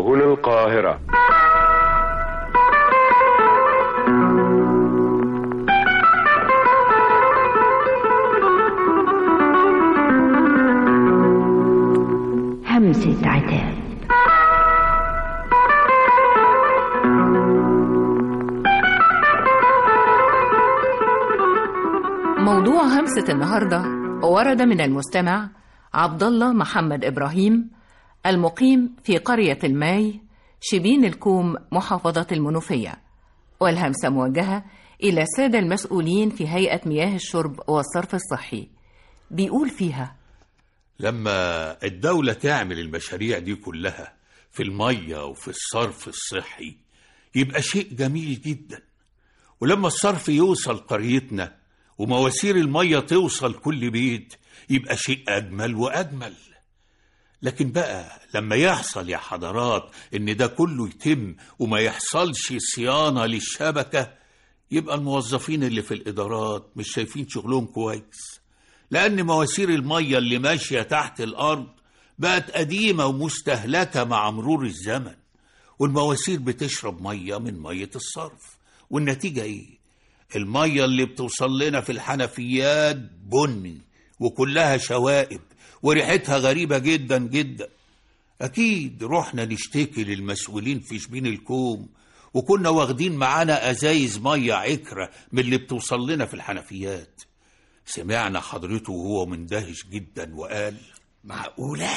هنا القاهرة همسة عتاب موضوع همسة النهاردة ورد من المستمع عبد الله محمد إبراهيم المقيم في قرية الماي شبين الكوم محافظة المنوفية والهمسة موجهة إلى السادة المسؤولين في هيئة مياه الشرب والصرف الصحي بيقول فيها لما الدولة تعمل المشاريع دي كلها في المية وفي الصرف الصحي يبقى شيء جميل جدا ولما الصرف يوصل قريتنا ومواسير المية توصل كل بيت يبقى شيء أجمل وأجمل لكن بقى لما يحصل يا حضرات إن ده كله يتم وما يحصلش صيانة للشبكة يبقى الموظفين اللي في الإدارات مش شايفين شغلهم كويس لأن مواسير المية اللي ماشية تحت الأرض بقت قديمة ومستهلكة مع مرور الزمن والمواسير بتشرب مية من مية الصرف والنتيجة إيه؟ المية اللي بتوصل لنا في الحنفيات بني وكلها شوائب وريحتها غريبة جدا جدا أكيد رحنا نشتكي للمسؤولين في شبين الكوم وكنا واخدين معانا أزايز مية عكرة من اللي بتوصل لنا في الحنفيات سمعنا حضرته وهو مندهش جدا وقال معقولة؟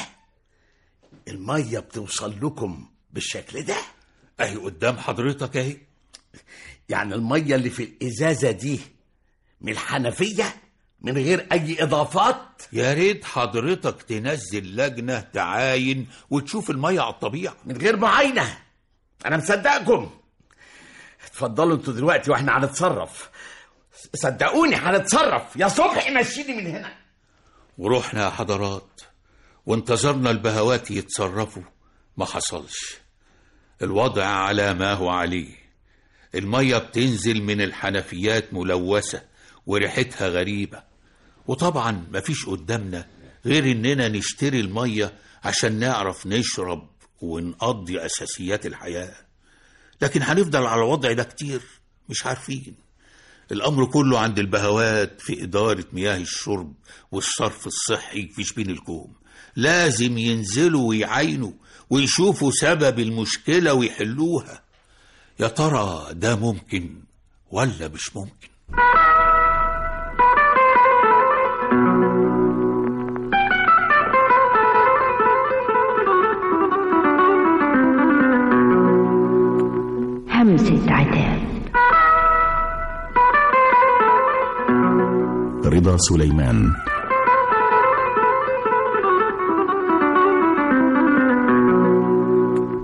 المية بتوصل لكم بالشكل ده؟ أهي قدام حضرتك أهي يعني المية اللي في الإزازة دي من الحنفية من غير أي إضافات؟ يا ريت حضرتك تنزل لجنة تعاين وتشوف المية على الطبيعة من غير معاينة أنا مصدقكم اتفضلوا انتوا دلوقتي واحنا هنتصرف صدقوني هنتصرف يا صبحي مشيني من هنا ورحنا يا حضرات وانتظرنا البهوات يتصرفوا ما حصلش الوضع على ما هو عليه المية بتنزل من الحنفيات ملوثة وريحتها غريبة وطبعا مفيش قدامنا غير اننا نشتري المية عشان نعرف نشرب ونقضي اساسيات الحياة لكن هنفضل على الوضع ده كتير مش عارفين الأمر كله عند البهوات في إدارة مياه الشرب والصرف الصحي في شبين الكوم لازم ينزلوا ويعاينوا ويشوفوا سبب المشكلة ويحلوها يا ترى ده ممكن ولا مش ممكن همسة عتاب رضا سليمان